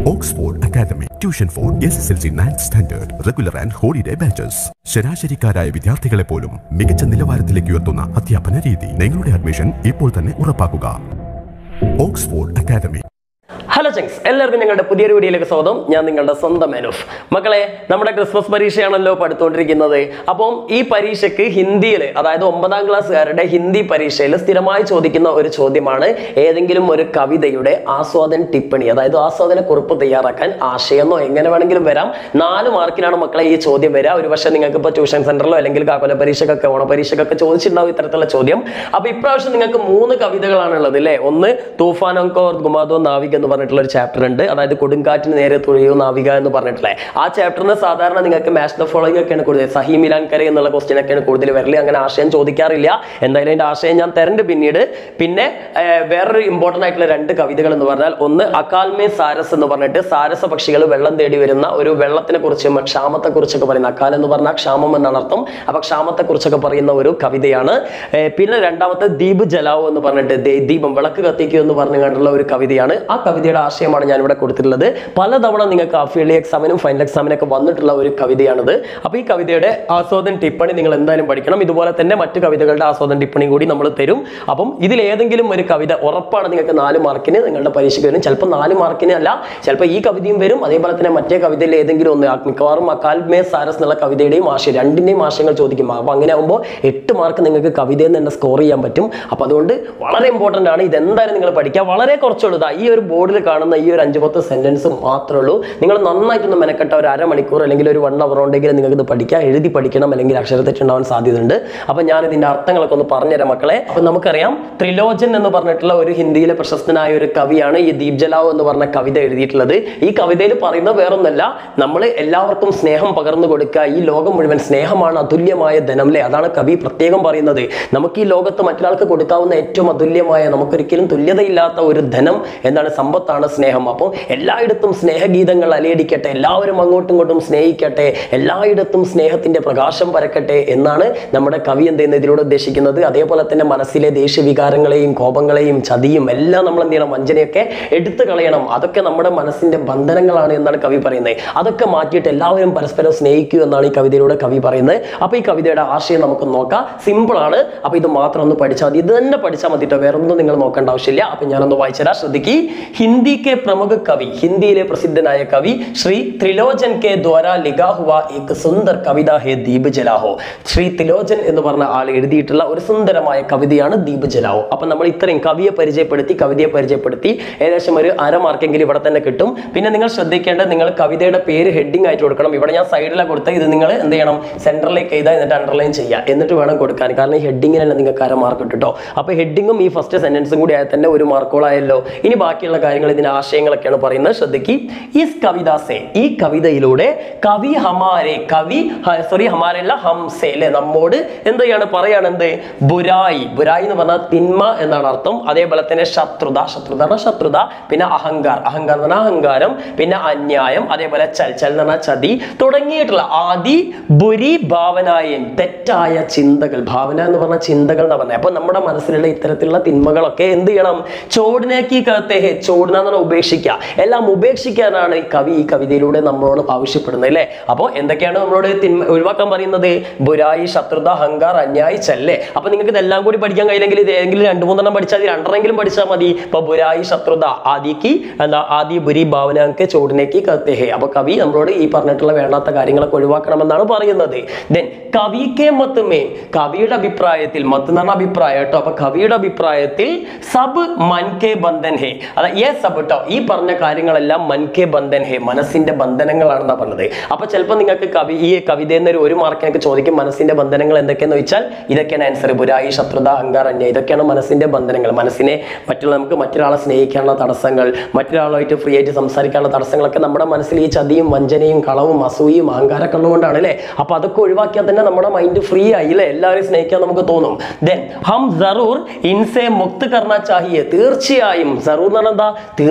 Oxford academy tuition for S S L C ninth standard regular and holiday batches ശരാശരിക്കാരായ വിദ്യാർത്ഥികളെ പോലും മികച്ച നിലവാരത്തിലേക്ക് ഉയർത്തുന്ന അധ്യാപന രീതി നിങ്ങളുടെ അഡ്മിഷൻ ഇപ്പോൾ തന്നെ ഉറപ്പാക്കുക ഓക്സ്ഫോർഡ് അക്കാദമി ഹലോ ചെങ്സ് എല്ലാവർക്കും ഞങ്ങളുടെ പുതിയൊരു വീഡിയോയിലേക്ക് സ്വാഗതം ഞാൻ നിങ്ങളുടെ സ്വന്തം മനോഫ് മക്കളെ നമ്മുടെ ക്രിസ്മസ് പരീക്ഷയാണല്ലോ പഠിത്തുകൊണ്ടിരിക്കുന്നത് അപ്പം ഈ പരീക്ഷയ്ക്ക് ഹിന്ദിയിൽ അതായത് ഒമ്പതാം ക്ലാസ്സുകാരുടെ ഹിന്ദി പരീക്ഷയിൽ സ്ഥിരമായി ചോദിക്കുന്ന ഒരു ചോദ്യമാണ് ഏതെങ്കിലും ഒരു കവിതയുടെ ആസ്വാദന ടിപ്പണി അതായത് ആസ്വാദന കുറിപ്പ് തയ്യാറാക്കാൻ ആശയമോ എങ്ങനെ വേണമെങ്കിലും വരാം നാല് മാർക്കിനാണ് മക്കളെ ഈ ചോദ്യം വരിക ഒരു പക്ഷേ നിങ്ങൾക്ക് ഇപ്പോൾ ട്യൂഷൻ സെന്ററിലോ അല്ലെങ്കിൽ കാക്കൊല പരീക്ഷക്കൊക്കെ ഓണ പരീക്ഷക്കൊക്കെ ചോദിച്ചിട്ടുണ്ടാവും ഇത്തരത്തിലുള്ള ചോദ്യം അപ്പൊ ഇപ്രാവശ്യം നിങ്ങൾക്ക് മൂന്ന് കവിതകളാണ് ഉള്ളത് അല്ലേ ഒന്ന് തൂഫാനോങ്കോ ഗുമാദോ നാവിക എന്ന് പറഞ്ഞിട്ടുള്ള ഒരു ചാപ്റ്റർ ഉണ്ട് അതായത് കൊടുങ്കാറ്റിന് നേരെ തുഴയോ നാവിക എന്ന് പറഞ്ഞിട്ടുള്ള ആ ചാപ്റ്ററിന് സാധാരണ നിങ്ങൾക്ക് മാച്ച് ദ ഫോളോയിങ് ഒക്കെയാണ് കൂടുതൽ സഹി മിലാൻ കരെ എന്നുള്ള ക്വസ്റ്റ്യൻ ഒക്കെയാണ് കൂടുതൽ വരല് അങ്ങനെ ആശയം ചോദിക്കാറില്ല എന്തായാലും അതിന്റെ ആശയം ഞാൻ തരണ്ട് പിന്നീട് പിന്നെ ഏർ, വേറൊരു ഇമ്പോർട്ടന്റ് ആയിട്ടുള്ള രണ്ട് കവിതകൾ എന്ന് പറഞ്ഞാൽ ഒന്ന് അക്കാൽമേ സാരസ് എന്ന് പറഞ്ഞിട്ട് സാരസ പക്ഷികൾ വെള്ളം തേടി വരുന്ന ഒരു വെള്ളത്തിനെ കുറിച്ചും ക്ഷാമത്തെ കുറിച്ചൊക്കെ പറയുന്ന അക്കാൽ എന്ന് പറഞ്ഞാൽ ക്ഷാമം എന്നാണ് അർത്ഥം അപ്പൊ ക്ഷാമത്തെ കുറിച്ചൊക്കെ പറയുന്ന ഒരു കവിതയാണ് ഏർ, പിന്നെ രണ്ടാമത്തെ ദീപ് ജലാവോ എന്ന് പറഞ്ഞിട്ട് ദേ- ദീപം വിളക്ക് കത്തിക്കൂ എന്ന് പറഞ്ഞു കണ്ടുള്ള ഒരു കവിതയാണ് ആ കവിതയുടെ ആശയമാണ് ഞാൻ ഇവിടെ കൊടുത്തിട്ടുള്ളത് പലതവണ നിങ്ങൾക്ക് അഫിയലി എക്സാമിനും ഫൈനൽ എക്സാമിനൊക്കെ വന്നിട്ടുള്ള ഒരു കവിതയാണിത് അപ്പൊ ഈ കവിതയുടെ ആസ്വാദന ടിപ്പണി നിങ്ങൾ എന്തായാലും പഠിക്കണം ഇതുപോലെ തന്നെ മറ്റു കവിതകളുടെ ആസ്വാദന ടിപ്പണി കൂടി നമ്മൾ തരും അപ്പം ഇതിൽ ഏതെങ്കിലും ഒരു കവിത ഉറപ്പാണ് നിങ്ങൾക്ക് നാല് മാർക്കിന് നിങ്ങളുടെ പരീക്ഷയ്ക്ക് വരും ചിലപ്പോൾ നാല് മാർക്കിന് അല്ല ചിലപ്പോൾ ഈ കവിതയും വരും അതേപോലെ തന്നെ മറ്റേ കവിതയിൽ ഏതെങ്കിലും ഒന്ന് ആ മിക്കവാറും അക്കാൽ മേ സാരസ് എന്നുള്ള കവിതയുടെയും ആശയം രണ്ടിന്റെയും ആശയങ്ങൾ ചോദിക്കും അപ്പൊ അങ്ങനെ ആകുമ്പോൾ എട്ട് മാർക്ക് നിങ്ങൾക്ക് കവിതയിൽ നിന്ന് തന്നെ സ്കോർ ചെയ്യാൻ പറ്റും അപ്പൊ അതുകൊണ്ട് വളരെ ഇമ്പോർട്ടന്റ് ആണ് ഇത് എന്തായാലും നിങ്ങൾ പഠിക്കുക വളരെ കുറച്ചുള്ളൂ ദാ ഈ ഒരു ബോർഡിൽ കാണുന്ന ഈ ഒരു അഞ്ച് പത്ത് സെന്റൻസ് മാത്രമേ ഉള്ളൂ നിങ്ങൾ നന്നായിട്ടൊന്ന് മെനക്കെട്ട ഒരു അരമണിക്കൂർ അല്ലെങ്കിൽ ഒരു വൺ അവർ ഉണ്ടെങ്കിൽ നിങ്ങൾക്ക് ഇത് പഠിക്കാം എഴുതി പഠിക്കണം അല്ലെങ്കിൽ അക്ഷരത്തെറ്റുണ്ടാവാൻ സാധ്യതയുണ്ട് അപ്പൊ ഞാൻ ഇതിന്റെ അർത്ഥങ്ങളൊക്കെ ഒന്ന് പറഞ്ഞുതരാം മക്കളെ അപ്പൊ നമുക്കറിയാം ത്രിലോചൻ എന്ന് പറഞ്ഞിട്ടുള്ള ഒരു ഹിന്ദിയിലെ പ്രശസ്തനായ ഒരു കവിയാണ് ഈ ദീപ് ജലാവ് എന്ന് പറഞ്ഞ കവിത എഴുതിയിട്ടുള്ളത് ഈ കവിതയിൽ പറയുന്നത് വേറൊന്നല്ല നമ്മൾ എല്ലാവർക്കും സ്നേഹം പകർന്നു കൊടുക്കുക ഈ ലോകം മുഴുവൻ സ്നേഹമാണ് അതുല്യമായ ധനം അല്ലേ അതാണ് കവി പ്രത്യേകം പറയുന്നത് നമുക്ക് ഈ ലോകത്ത് മറ്റൊരാൾക്ക് കൊടുക്കാവുന്ന ഏറ്റവും അതുല്യമായ നമുക്കൊരിക്കലും തുല്യതയില്ലാത്ത ഒരു ധനം എന്താണ് സമ്പത്താണ് സ്നേഹം അപ്പോൾ എല്ലായിടത്തും സ്നേഹഗീതങ്ങൾ അലയടിക്കട്ടെ എല്ലാവരും അങ്ങോട്ടും ഇങ്ങോട്ടും സ്നേഹിക്കട്ടെ എല്ലായിടത്തും സ്നേഹത്തിന്റെ പ്രകാശം പരക്കട്ടെ എന്നാണ് നമ്മുടെ കവി എന്ത് ചെയ്യുന്നത് ഇതിലൂടെ ഉദ്ദേശിക്കുന്നത് അതേപോലെ തന്നെ മനസ്സിലെ ദേഷ്യവികാരങ്ങളെയും കോപങ്ങളെയും ചതിയും എല്ലാം നമ്മൾ എന്ത് ചെയ്യണം വഞ്ചനയൊക്കെ എടുത്തു കളയണം അതൊക്കെ നമ്മുടെ മനസ്സിന്റെ ബന്ധനങ്ങളാണ് എന്നാണ് കവി പറയുന്നത് അതൊക്കെ മാറ്റിയിട്ട് എല്ലാവരും പരസ്പരം സ്നേഹിക്കൂ എന്നാണ് ഈ കവിതയിലൂടെ കവി പറയുന്നത് അപ്പൊ ഈ കവിതയുടെ ആശയം നമുക്ക് നോക്കാം സിമ്പിൾ ആണ് അപ്പൊ ഇത് മാത്രം ഒന്ന് പഠിച്ചാൽ മതി ഇത് തന്നെ പഠിച്ചാൽ മതി കേട്ടോ വേറെ ഒന്നും നിങ്ങൾ നോക്കേണ്ട ആവശ്യമില്ല അപ്പൊ ഞാനൊന്ന് വായിച്ചുതരാം ശ്രദ്ധിക്ക് ഹിന്ദി കെ പ്രമുഖ കവി ഹിന്ദിയിലെ പ്രസിദ്ധനായ കവി ശ്രീ ത്രിലോചൻ കെ ദ്വാര ലിഖാ ഹുവ ഏക് സുന്ദർ കവിത ഹേ ദീപ് ജലാഹോ ശ്രീ ത്രിലോചൻ എന്ന് പറഞ്ഞ ആൾ എഴുതിയിട്ടുള്ള ഒരു സുന്ദരമായ കവിതയാണ് ദീപ് ജലാഹോ അപ്പൊ നമ്മൾ ഇത്രയും കവിയെ പരിചയപ്പെടുത്തി കവിതയെ പരിചയപ്പെടുത്തി ഏകദേശം ഒരു അര മാർക്കെങ്കിലും ഇവിടെ തന്നെ കിട്ടും പിന്നെ നിങ്ങൾ ശ്രദ്ധിക്കേണ്ടത് നിങ്ങൾ കവിതയുടെ പേര് ഹെഡിങ് ആയിട്ട് കൊടുക്കണം ഇവിടെ ഞാൻ സൈഡിലാണ് കൊടുത്തത് ഇത് നിങ്ങൾ എന്ത് ചെയ്യണം സെൻറ്ററിലേക്ക് എഴുതാം എന്നിട്ട് അണ്ടർലൈൻ ചെയ്യുക എന്നിട്ട് വേണം കൊടുക്കാൻ കാരണം ഈ ഹെഡിങ്ങിനല്ല നിങ്ങൾക്ക് അര മാർക്ക് കിട്ടും കേട്ടോ അപ്പൊ ഹെഡിങ്ങും ഈ ഫസ്റ്റ് സെന്റൻസും കൂടി ആയാൽ തന്നെ ഒരു മാർക്കോളായല്ലോ ഇനി ബാക്കിയുള്ള കാര്യങ്ങൾ ഇതിന്റെ ആശയങ്ങളൊക്കെയാണ് പറയുന്നത് ശ്രദ്ധിക്ക് ഈ കവിത സേ ഈ കവിതയിലൂടെ കവി ഹമാരെ കവി സോറി ഹമാരെ അല്ല ഹംസെ അല്ലെ നമ്മോട് എന്ത് ചെയ്യാണ് പറയാണ് എന്ത് ബുരായി ബുരായി എന്ന് പറഞ്ഞാൽ തിന്മ എന്നാണ് അർത്ഥം അതേപോലെ തന്നെ ശത്രുത ശത്രുത എന്ന് പറഞ്ഞാൽ ശത്രുത പിന്നെ അഹങ്കാർ അഹങ്കാരം എന്ന് പറഞ്ഞാൽ അഹങ്കാരം പിന്നെ അന്യായം അതേപോലെ ചൽ ചൽ എന്ന് പറഞ്ഞാൽ ചതി തുടങ്ങിയിട്ടുള്ള ആദി ബുരി ഭാവനായൻ തെറ്റായ ചിന്തകൾ ഭാവന എന്ന് പറഞ്ഞ ചിന്തകൾ എന്ന് പറഞ്ഞത് അപ്പൊ നമ്മുടെ മനസ്സിലുള്ള ഇത്തരത്തിലുള്ള തിന്മകളൊക്കെ എന്ത് ചെയ്യണം ചോടിനേക്ക് കത്തേഹെ ചോടിന എന്ന് പറഞ്ഞാൽ ഉപേക്ഷിക്കുക എല്ലാം ഉപേക്ഷിക്കാനാണ് ഈ കവി ഈ കവിതയിലൂടെ നമ്മളോട് ആവശ്യപ്പെടുന്നത് അല്ലേ അപ്പോൾ എന്തൊക്കെയാണ് നമ്മളോട് തിന്മ ഒഴിവാക്കാൻ പറയുന്നത് ബുരായി ശത്രുത അഹങ്കാർ അന്യായി ചല്ലേ അപ്പൊ നിങ്ങൾക്ക് ഇതെല്ലാം കൂടി പഠിക്കാൻ കഴിയില്ലെങ്കിൽ ഇത് ഏതെങ്കിലും രണ്ട് മൂന്നെണ്ണം പഠിച്ചാൽ മതി രണ്ടെണ്ണെങ്കിലും പഠിച്ചാൽ മതി ഇപ്പൊ ബുരായി ശത്രുത ആദിക്ക് എന്താ ആദി ബുരി ഭാവനക്ക് ചോടിനേക്ക് കത്തേഹെ അപ്പൊ കവി നമ്മളോട് ഈ പറഞ്ഞിട്ടുള്ള വേണ്ടാത്ത കാര്യങ്ങളൊക്കെ ഒഴിവാക്കണമെന്നാണ് പറയുന്നത് ദെൻ കവിക്കെ മത്ത് മേ കവിയുടെ അഭിപ്രായത്തിൽ മത്ത് എന്ന് പറഞ്ഞ അഭിപ്രായം കേട്ടോ അപ്പൊ കവിയുടെ അഭിപ്രായത്തിൽ സബ് മൻ കെ ബന്ധൻ ഹേ അതാ ഏ സബ് കേട്ടോ ഈ പറഞ്ഞ കാര്യങ്ങളെല്ലാം മൻ കെ ബന്ധൻ ഹേ മനസ്സിന്റെ ബന്ധനങ്ങളാണെന്നാ പറഞ്ഞത് അപ്പൊ ചിലപ്പോൾ നിങ്ങൾക്ക് കവി ഈ കവിതയിൽ നിന്ന് ഒരു ഒരു മാർക്കിനൊക്കെ ചോദിക്കും മനസ്സിന്റെ ബന്ധനങ്ങൾ എന്തൊക്കെയെന്ന് വെച്ചാൽ ഇതൊക്കെയാണ് ആൻസർ ബുരായി ശത്രുത അഹങ്കാർ അന്യ ഇതൊക്കെയാണ് മനസ്സിന്റെ ബന്ധനങ്ങൾ മനസ്സിനെ മറ്റുള്ള നമുക്ക് മറ്റൊരാളെ സ്നേഹിക്കാനുള്ള തടസ്സങ്ങൾ മറ്റൊരാളുമായിട്ട് ഫ്രീ ആയിട്ട് സംസാരിക്കാനുള്ള തടസ്സങ്ങളൊക്കെ നമ്മുടെ മനസ്സിൽ ഈ ചതിയും വഞ്ചനയും കളവും അസൂയും അഹങ്കാരമൊക്കെ ഉള്ളതുകൊണ്ടാണ് അല്ലേ അപ്പൊ അതൊക്കെ ഒഴിവാക്കിയാൽ തന്നെ നമ്മുടെ മൈൻഡ് ഫ്രീ ആയി അല്ലേ എല്ലാവരെയും സ്നേഹിക്കാൻ നമുക്ക് തോന്നും ദെൻ ഹം ജറൂർ ഇൻസെ മുക്ത് കർണ ചാഹിയെ തീർച്ചയായും ജറൂർ എന്ന് പറഞ്ഞാൽ എന്താ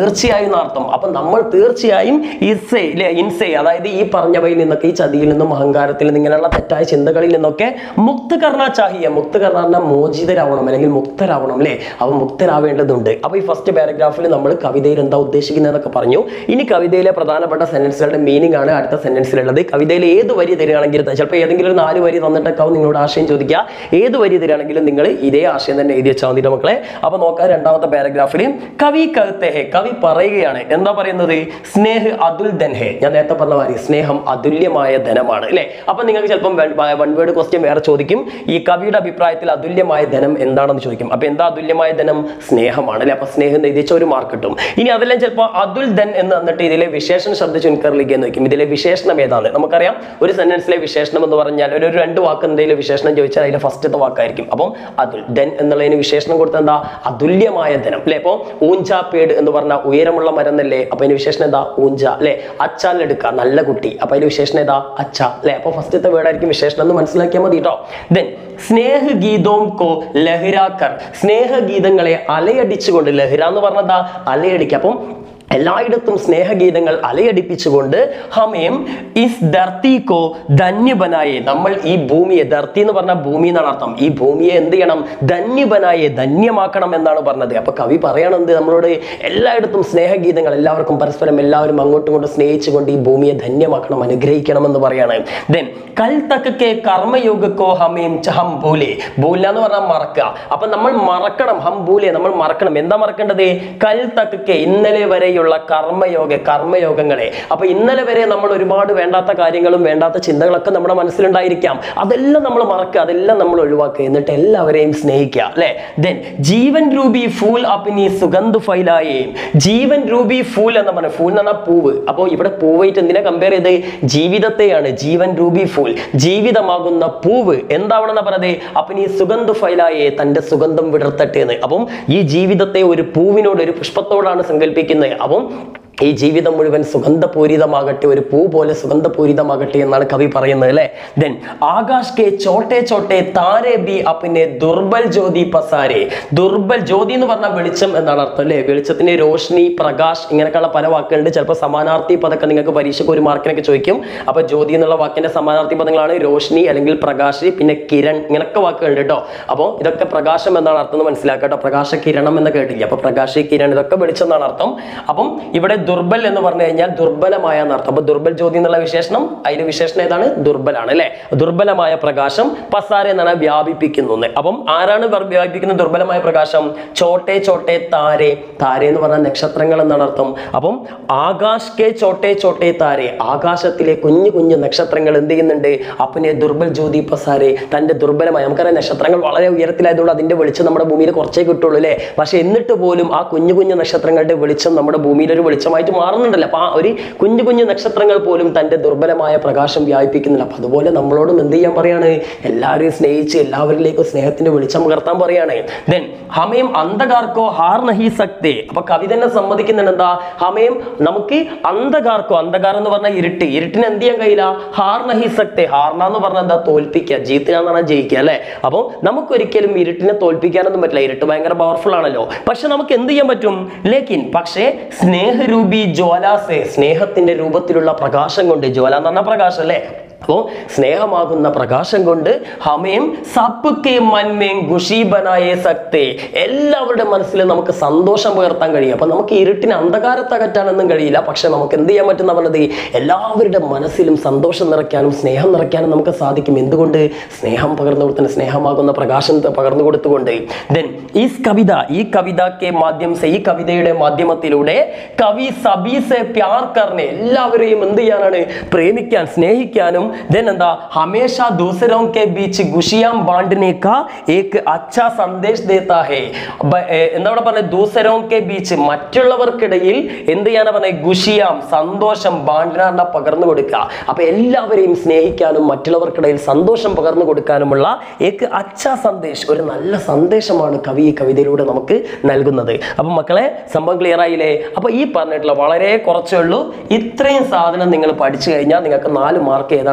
തീർച്ചയായും എന്ന അർത്ഥം അപ്പൊ നമ്മൾ തീർച്ചയായും ഇസെ ഇല്ലേ ഇൻസെ അതായത് ഈ പറഞ്ഞവയിൽ നിന്നൊക്കെ ഈ ചതിയിൽ നിന്നും അഹങ്കാരത്തിൽ നിന്നും ഇങ്ങനെയുള്ള തെറ്റായ ചിന്തകളിൽ നിന്നൊക്കെ മുക്ത കർണ ചാഹിയ മുക്ത കർണ പറഞ്ഞാൽ മോചിതരാവണം അല്ലെങ്കിൽ മുക്തരാവണം അല്ലേ അവ മുക്തരാവേണ്ടതുണ്ട് അപ്പൊ ഈ ഫസ്റ്റ് പാരഗ്രാഫിൽ നമ്മൾ കവിതയിൽ എന്താ ഉദ്ദേശിക്കുന്നതെന്നൊക്കെ പറഞ്ഞു ഇനി കവിതയിലെ പ്രധാനപ്പെട്ട സെന്റൻസുകളുടെ മീനിങ് ആണ് അടുത്ത സെന്റൻസിലുള്ളത് കവിതയിൽ ഏത് വരി തരികയാണെങ്കിലും ചിലപ്പോൾ ഏതെങ്കിലും ഒരു നാല് വരി തന്നിട്ടൊക്കെ ആവും നിങ്ങളോട് ആശയം ചോദിക്കുക ഏത് വരി തരികയാണെങ്കിലും നിങ്ങൾ ഇതേ ആശയം തന്നെ എഴുതി വെച്ചാൽ മതി മക്കളെ അപ്പൊ നോക്കാം രണ്ടാമത്തെ പാരഗ്രാഫിൽ കവി കഹത്തെ ഹെ കവി പറയുകയാണ് എന്താ പറയുന്നത് സ്നേഹ് അതുൽ ധൻ ഹെ ഞാൻ നേരത്തെ പറഞ്ഞ മാതിരി സ്നേഹം അതുല്യമായ ധനമാണ് അല്ലേ അപ്പൊ നിങ്ങൾക്ക് ചിലപ്പം വൺ വേർഡ് ക്വസ്റ്റ്യൻ വേറെ ചോദിക്കും ഈ കവിയുടെ അഭിപ്രായത്തിൽ അതുല്യമായ ധനം എന്താണെന്ന് ചോദിക്കും അപ്പൊ എന്താ അതുല്യമായ ധനം സ്നേഹമാണ് അല്ലെ അപ്പൊ സ്നേഹം എന്ന് എഴുതിച്ച ഒരു മാർക്ക് കിട്ടും ഇനി അതെല്ലാം ചിലപ്പോൾ അതുൽ ധൻ എന്ന് എന്നിട്ട് ഇതിലെ വിശേഷണ ശബ്ദ ചുൻകറിലേക്ക് എന്ന് വെക്കും ഇതിലെ വിശേഷണം ഏതാണ് നമുക്കറിയാം ഒരു സെന്റൻസിലെ വിശേഷണം എന്ന് പറഞ്ഞാൽ ഒരു ഒരു രണ്ട് വാക്ക് എന്തെങ്കിലും വിശേഷണം ചോദിച്ചാൽ അതിലെ ഫസ്റ്റത്തെ വാക്കായിരിക്കും അപ്പം അതുൽ ധൻ എന്നുള്ളതിന് വിശേഷണം കൊടുത്ത എന്താ അതുല്യമായ ധനം അല്ലെ അപ്പോൾ ഊഞ്ച പേട് എന്ന് പറഞ്ഞാൽ ഉയരമുള്ള മരം എന്നല്ലേ അപ്പൊ അതിന് വിശേഷണം എന്താ ഊഞ്ച അല്ലെ അച്ചാലെടുക്ക നല്ല കുട്ടി അപ്പൊ അതിന് വിശേഷണം ഏതാ അച്ഛ അല്ലെ അപ്പൊ ഫസ്റ്റത്തെ വേർഡായിരിക്കും വിശേഷണം എന്ന് മനസ്സിലാക്കിയാൽ മതി കേട്ടോ ദെൻ സ്നേഹ ഗീതോം കോ ലഹരാക്കർ സ്നേഹഗീതങ്ങളെ അലയടിച്ചുകൊണ്ട് ലഹര എന്ന് പറഞ്ഞതാ അലയടിക്കുക അപ്പം എല്ലായിടത്തും സ്നേഹഗീതങ്ങൾ അലയടിപ്പിച്ചുകൊണ്ട് ഹമേം ഇസ് ധർത്തി കോ ധന്യബനായെ നമ്മൾ ഈ ഭൂമിയെ ധർത്തി എന്ന് പറഞ്ഞാൽ ഭൂമി എന്നാണ് അർത്ഥം ഈ ഭൂമിയെ എന്ത് ചെയ്യണം ധന്യബനായെ ധന്യമാക്കണം എന്നാണ് പറഞ്ഞത് അപ്പൊ കവി പറയണത് നമ്മളോട് എല്ലായിടത്തും സ്നേഹഗീതങ്ങൾ എല്ലാവർക്കും പരസ്പരം എല്ലാവരും അങ്ങോട്ടും ഇങ്ങോട്ടും സ്നേഹിച്ചുകൊണ്ട് ഈ ഭൂമിയെ ധന്യമാക്കണം അനുഗ്രഹിക്കണം എന്ന് പറയാണ് ദെൻ കൽ തക്കക്കെ കർമ്മയോഗക്കോ ഹമേം ചഹം ഭൂലെ ഭൂല എന്ന് പറഞ്ഞാൽ മറക്കുക അപ്പൊ നമ്മൾ മറക്കണം ഹം ഭൂലെ നമ്മൾ മറക്കണം എന്താ മറക്കേണ്ടത് കൽ തക്കക്കെ ഇന്നലെ വരെയുള്ള കർമ്മയോഗ കർമ്മയോഗങ്ങളെ അപ്പൊ ഇന്നലെ വരെ നമ്മൾ ഒരുപാട് വേണ്ടാത്ത കാര്യങ്ങളും വേണ്ടാത്ത ചിന്തകളൊക്കെ നമ്മുടെ മനസ്സിലുണ്ടായിരിക്കാം അതെല്ലാം നമ്മൾ മറക്കുക അതെല്ലാം നമ്മൾ ഒഴിവാക്കുക എന്നിട്ട് എല്ലാവരെയും സ്നേഹിക്കുക അല്ലെ ദെൻ ജീവൻ രൂപി ഫൂൽ അപ്പിനി സുഗന്ധ് ഫൈലായേ ജീവൻ രൂപി ഫൂൽ എന്ന് പറഞ്ഞ ഫൂൽ എന്ന് പറഞ്ഞാൽ പൂവ് അപ്പോൾ ഇവിടെ പൂവായിട്ട് എന്തിനാ കമ്പയർ ചെയ്ത് ജീവിതത്തെയാണ് ജീവൻ രൂപി ഫൂൽ ജീവിതമാകുന്ന പൂവ് എന്താവണമെന്നാ പറഞ്ഞത് അപ്പം ഈ സുഗന്ധ ഫൈലായെ തന്റെ സുഗന്ധം വിടർത്തട്ടെ എന്ന് അപ്പം ഈ ജീവിതത്തെ ഒരു പൂവിനോട് ഒരു പുഷ്പത്തോടാണ് സങ്കല്പിക്കുന്നത് അപ്പം ഈ ജീവിതം മുഴുവൻ സുഗന്ധപൂരിതമാകട്ടെ ഒരു പൂ പോലെ സുഗന്ധപൂരിതമാകട്ടെ എന്നാണ് കവി പറയുന്നത് അല്ലെ ദെൻ ആകാശ് കെ ചോട്ടെ ചോട്ടെ താരെ ബി അപ്പിനെ ദുർബൽ ജ്യോതി പസാരെ ദുർബൽ ജ്യോതി എന്ന് പറഞ്ഞാൽ വെളിച്ചം എന്നാണ് അർത്ഥം അല്ലേ വെളിച്ചത്തിന് രോഷ്നി പ്രകാശ് ഇങ്ങനെയൊക്കെയുള്ള പല വാക്കുകളുണ്ട് ചിലപ്പോൾ സമാനാർത്ഥി പദമൊക്കെ നിങ്ങൾക്ക് പരീക്ഷയ്ക്ക് ഒരു മാർക്കിനൊക്കെ ചോദിക്കും അപ്പൊ ജ്യോതി എന്നുള്ള വാക്കിന്റെ സമാനാർത്ഥി പദങ്ങളാണ് രോഷ്നി അല്ലെങ്കിൽ പ്രകാശ് പിന്നെ കിരൺ ഇങ്ങനൊക്കെ വാക്കുകളുണ്ട് കേട്ടോ അപ്പോൾ ഇതൊക്കെ പ്രകാശം എന്നാണ് അർത്ഥം എന്ന് മനസ്സിലാക്കുക കേട്ടോ പ്രകാശ കിരണം എന്ന് കേട്ടില്ല അപ്പൊ പ്രകാശ് കിരൺ ഇതൊക്കെ വെളിച്ചം എന്നാണ് അർത്ഥം അപ്പം ഇവിടെ ദുർബൽ എന്ന് പറഞ്ഞു കഴിഞ്ഞാൽ ദുർബലമായ എന്നർത്ഥം അപ്പൊ ദുർബൽ ജ്യോതി എന്നുള്ള വിശേഷണം അതിന്റെ വിശേഷണം ഏതാണ് ദുർബലാണ് അല്ലെ ദുർബലമായ പ്രകാശം പസാര എന്നാണ് വ്യാപിപ്പിക്കുന്നു എന്ന്. അപ്പം ആരാണ് വർ- വ്യാപിപ്പിക്കുന്നത് ദുർബലമായ പ്രകാശം ചോട്ടെ ചോട്ടെ താരെ താരെ എന്ന് പറഞ്ഞാൽ നക്ഷത്രങ്ങൾ എന്നാണ് അർത്ഥം അപ്പം ആകാശ് കെ ചോട്ടെ ചോട്ടെ താരെ ആകാശത്തിലെ കുഞ്ഞു കുഞ്ഞു നക്ഷത്രങ്ങൾ എന്ത് ചെയ്യുന്നുണ്ട് അപ്പനെ ദുർബൽ ജ്യോതി പസാരെ തന്റെ ദുർബലമായ നമുക്കറിയാം നക്ഷത്രങ്ങൾ വളരെ ഉയരത്തിലായതുകൊണ്ട് അതിന്റെ വെളിച്ചം നമ്മുടെ ഭൂമിയിൽ കുറച്ചേ കിട്ടുള്ളൂ അല്ലേ പക്ഷെ എന്നിട്ട് പോലും ആ കുഞ്ഞു കുഞ്ഞു നക്ഷത്രങ്ങളുടെ വെളിച്ചം നമ്മുടെ ഭൂമിയിൽ ഒരു വെളിച്ചമായിട്ട് മാറുന്നുണ്ടല്ലോ അപ്പൊ ആ ഒരു കുഞ്ഞു കുഞ്ഞു നക്ഷത്രങ്ങൾ പോലും തന്റെ ദുർബലമായ പ്രകാശം വ്യാപിപ്പിക്കുന്നില്ല അപ്പൊ അതുപോലെ നമ്മളോടും എന്ത് ചെയ്യാൻ പറയാണ് എല്ലാവരെയും സ്നേഹിച്ച് എല്ലാവരിലേക്കും സ്നേഹത്തിന്റെ വെളിച്ചം പകർത്താൻ പറയാണ് ദെൻ ഹമയം അന്ധകാർക്കോ ഹാർ നഹി സക്തേ അപ്പൊ കവി തന്നെ സമ്മതിക്കുന്നുണ്ട് എന്താ ഹമയം നമുക്ക് അന്ധകാർക്കോ അന്ധകാർ എന്ന് പറഞ്ഞാൽ ഇരുട്ട് ഇരുട്ടിന് എന്ത് ചെയ്യാൻ കഴിയില്ല ഹാർ നഹി സക്തേ ഹാർന എന്ന് പറഞ്ഞാൽ എന്താ തോൽപ്പിക്കുക ജീത്തുക എന്ന് പറഞ്ഞാൽ ജയിക്കുക അല്ലെ അപ്പോൾ നമുക്കൊരിക്കലും ഇരുട്ടിനെ തോൽപ്പിക്കാനൊന്നും പറ്റില്ല ഇരുട്ട് ഭയങ്കര പവർഫുൾ ആണല്ലോ പക്ഷെ നമുക്ക് എന്ത് ചെയ്യാൻ പറ്റും ലേക്കിൻ പക്ഷേ സ്നേഹരൂപി ജ്വാലാസെ സ്നേഹത്തിന്റെ രൂപത്തിലുള്ള പ്രകാശം കൊണ്ട് ജ്വാല എന്ന് പറഞ്ഞാൽ പ്രകാശം അല്ലേ അപ്പോൾ സ്നേഹമാകുന്ന പ്രകാശം കൊണ്ട് ഹമേം സബ്ക്കെ മന്മേം ഖുഷീബനായേ സക്തേ എല്ലാവരുടെ മനസ്സിൽ നമുക്ക് സന്തോഷം പകർത്താൻ കഴിയും അപ്പൊ നമുക്ക് ഇരുട്ടിന് അന്ധകാരത്തെ അകറ്റാനൊന്നും കഴിയില്ല പക്ഷെ നമുക്ക് എന്ത് ചെയ്യാൻ പറ്റുന്ന പറഞ്ഞത് എല്ലാവരുടെ മനസ്സിലും സന്തോഷം നിറയ്ക്കാനും സ്നേഹം നിറയ്ക്കാനും നമുക്ക് സാധിക്കും എന്തുകൊണ്ട് സ്നേഹം പകർന്നു കൊടുത്തിന് സ്നേഹമാകുന്ന പ്രകാശം പകർന്നു കൊടുത്തുകൊണ്ട് ദെൻ ഈ കവിത ഈ കവിതക്കെ മാധ്യം സെ ഈ കവിതയുടെ മാധ്യമത്തിലൂടെ കവി സബീസെ പ്യാർ കർണെ എല്ലാവരെയും എന്ത് ചെയ്യാനാണ് പ്രേമിക്കാൻ സ്നേഹിക്കാനും ദെൻ എന്താ ഹമേഷ ദൂസരോं के बीच ഖുഷിയാം ബാंटने का एक अच्छा സന്ദേശ് देता है ബ- ഏ, എന്താ ഇവിടെ പറഞ്ഞത് ദൂസരോं के बीच മറ്റുള്ളവർക്കിടയിൽ എന്ത് ചെയ്യാനാ പറഞ്ഞത് ഖുഷിയാം സന്തോഷം ബാണ്ടിനാറിന പകർന്നു കൊടുക്കുക അപ്പൊ എല്ലാവരെയും സ്നേഹിക്കാനും മറ്റുള്ളവർക്കിടയിൽ സന്തോഷം പകർന്നു കൊടുക്കാനുമുള്ള ഏക്ക് അച്ഛ സന്ദേശ് ഒരു നല്ല സന്ദേശമാണ് കവി ഈ കവിതയിലൂടെ നമുക്ക് നൽകുന്നത് അപ്പൊ മക്കളെ സംഭവം ക്ലിയർ ആയില്ലേ അപ്പൊ ഈ പറഞ്ഞിട്ടുള്ള വളരെ കുറച്ചേ ഉള്ളൂ ഇത്രയും സാധനം നിങ്ങൾ പഠിച്ചു കഴിഞ്ഞാൽ നിങ്ങൾക്ക് നാല് മാർക്ക് ഏതാണ്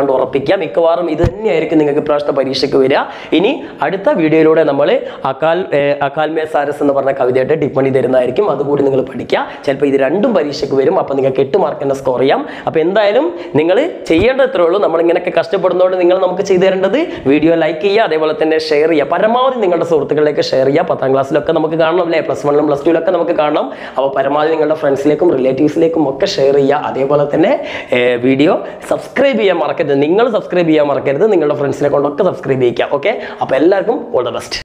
ഏതാണ്ട് ഉറപ്പിക്കാം മിക്കവാറും ഇത് തന്നെയായിരിക്കും നിങ്ങൾക്ക് ഇപ്രാവശ്യത്തെ പരീക്ഷയ്ക്ക് വരിക ഇനി അടുത്ത വീഡിയോയിലൂടെ നമ്മൾ അകാൽ ഏഹ്, അകാൽമേ സാരസ് എന്ന് പറഞ്ഞ കവിതയായിട്ട് ടിപ്പണി തരുന്നതായിരിക്കും അതുകൂടി നിങ്ങൾ പഠിക്കുക ചിലപ്പോൾ ഇത് രണ്ടും പരീക്ഷയ്ക്ക് വരും അപ്പോൾ നിങ്ങൾക്ക് എട്ട് മാർക്ക് തന്നെ സ്കോർ ചെയ്യാം അപ്പോൾ എന്തായാലും നിങ്ങൾ ചെയ്യേണ്ടത് ഇത്രേ ഉള്ളൂ നമ്മൾ ഇങ്ങനെയൊക്കെ കഷ്ടപ്പെടുന്നതുകൊണ്ട് നിങ്ങൾ നമുക്ക് ചെയ്തു തരേണ്ടത് വീഡിയോ ലൈക്ക് ചെയ്യുക അതേപോലെ തന്നെ ഷെയർ ചെയ്യുക പരമാവധി നിങ്ങളുടെ സുഹൃത്തുക്കളിലേക്ക് ഷെയർ ചെയ്യുക പത്താം ക്ലാസ്സിലൊക്കെ നമുക്ക് കാണണം അല്ലേ പ്ലസ് വണ്ണിലും പ്ലസ് ടുവിലൊക്കെ നമുക്ക് കാണണം അപ്പോൾ പരമാവധി നിങ്ങളുടെ ഫ്രണ്ട്സിലേക്കും റിലേറ്റീവ്സിലേക്കും ഒക്കെ ഷെയർ ചെയ്യുക അതേപോലെ തന്നെ വീഡിയോ സബ്സ്ക്രൈബ് ചെയ്യാൻ മറക്കരുത് നിങ്ങൾ സബ്സ്ക്രൈബ് ചെയ്യാൻ മറക്കരുത് നിങ്ങളുടെ ഫ്രണ്ട്സിനെ കൊണ്ടൊക്കെ സബ്സ്ക്രൈബ് ചെയ്യിക്കുക ഓക്കെ അപ്പോൾ എല്ലാവർക്കും ഓൾ ദ ബെസ്റ്റ്